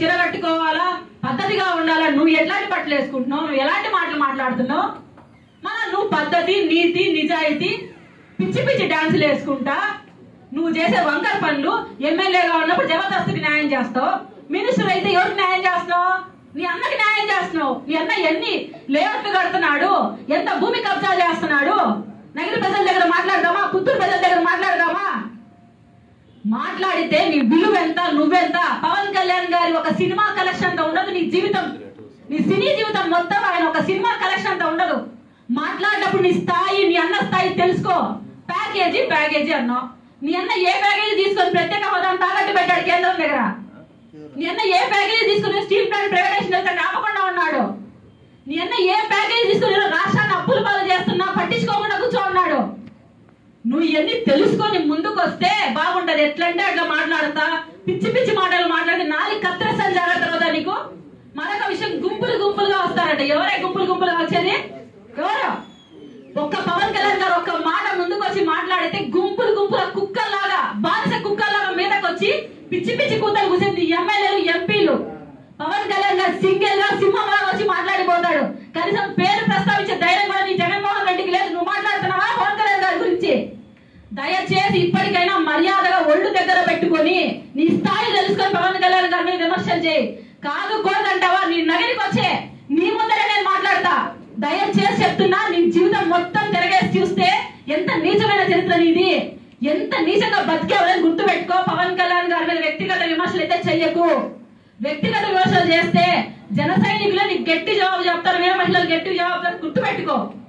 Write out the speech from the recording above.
చీర కట్టుకోవాలా పద్ధతిగా ఉండాలా నువ్వు ఎట్లాంటి బట్టలు వేసుకుంటున్నావు నువ్వు ఎలాంటి మాటలు మాట్లాడుతున్నావు మన నువ్వు పద్ధతి నీతి నిజాయితీ పిచ్చి పిచ్చి డాన్సులు వేసుకుంటా నువ్వు చేసే వంకర పనులు ఎమ్మెల్యేగా ఉన్నప్పుడు జబర్దస్త్కి న్యాయం చేస్తావు మినిస్టర్ అయితే ఎవరికి న్యాయం చేస్తున్నావు నీ అన్నకి న్యాయం చేస్తున్నావు నీ అన్న ఎన్ని లేఅవుట్లు కడుతున్నాడు ఎంత భూమి కబ్జా చేస్తున్నాడు నగర ప్రజల దగ్గర మాట్లాడదామా పుత్తూరు ప్రజల దగ్గర మాట్లాడదామా మాట్లాడితే నీ విలువ ఎంత నువ్వెంత పవన్ కళ్యాణ్ గారి ఒక సినిమా కలెక్షన్ అంత ఉండదు నీ జీవితం నీ సినీ జీవితం మొత్తం ఆయన ఒక సినిమా కలెక్షన్ అంత ఉండదు మాట్లాడినప్పుడు నీ స్థాయి నీ అన్న స్థాయి తెలుసుకో ప్యాకేజీ ప్యాకేజీ అన్నావు నీ అన్న ఏ ప్యాకేజీ తీసుకొని ప్రత్యేక హోదాను తాకట్టు పెట్టాడు కేంద్రం దగ్గర నీ అన్న ఏ ప్యాకేజీ తీసుకుని స్టీల్ ప్లాంట్ ప్రైవేటేషన్ వెళ్తే ఆపకుండా ఉన్నాడు నీ అన్న ఏ ప్యాకేజీ తీసుకుని రాష్ట్రాన్ని అప్పుల పాలు చేస్తున్నా పట్టించుకోకుండా కూర్చో ఉన్నాడు నువ్వు ఇవన్నీ తెలుసుకొని ముందుకు వస్తే బాగుంటది ఎట్లంటే అట్లా మాట్లాడతా పిచ్చి పిచ్చి మాటలు మాట్లాడి నాలుగు కత్తిరసాలు జాగ్రత్త రోజా నీకు మరొక విషయం గుంపులు గుంపులుగా వస్తారట ఎవరే గుంపులు గుంపులుగా వచ్చేది ఎవరు ఒక్క పవన్ కళ్యాణ్ గారు ఒక్క మాట ముందుకు వచ్చి మాట్లాడితే గుంపులు గుంపుల కుక్కల్లాగా బానిస కుక్కల్లాగా మీదకి వచ్చి పిచ్చి పిచ్చి కూతలు కూర్చుంది ఎమ్మెల్యేలు ఎంపీలు పవన్ కళ్యాణ్ గారు సింగిల్ గా సింహంలాగా వచ్చి మాట్లాడిపోతాడు కనీసం పేరు ప్రస్తావించే ధైర్యం కూడా నీ జగన్మోహన్ రెడ్డికి లేదు నువ్వు మాట్లాడుతున్నావా పవన్ కళ్యాణ్ గారి గురించి దయచేసి ఇప్పటికైనా మర్యాదగా ఒళ్ళు దగ్గర పెట్టుకొని నీ స్థాయి తెలుసుకొని పవన్ కళ్యాణ్ గారి మీద విమర్శలు చేయి కాదు కూడదంటావా నీ నగరికి వచ్చే నీ ముందరే నేను మాట్లాడతా దయచేసి చెప్తున్నా నీ జీవితం మొత్తం తిరగేసి చూస్తే ఎంత నీచమైన చరిత్ర నీది ఎంత నీచంగా బతికేవాలని గుర్తు పెట్టుకో పవన్ కళ్యాణ్ గారి మీద వ్యక్తిగత విమర్శలు అయితే చెయ్యకు వ్యక్తిగత విమర్శలు చేస్తే జన సైనికులు నీకు గట్టి జవాబు చెప్తారు వీర మహిళలు గట్టి జవాబు చెప్తారు గుర్తు పెట్టుకో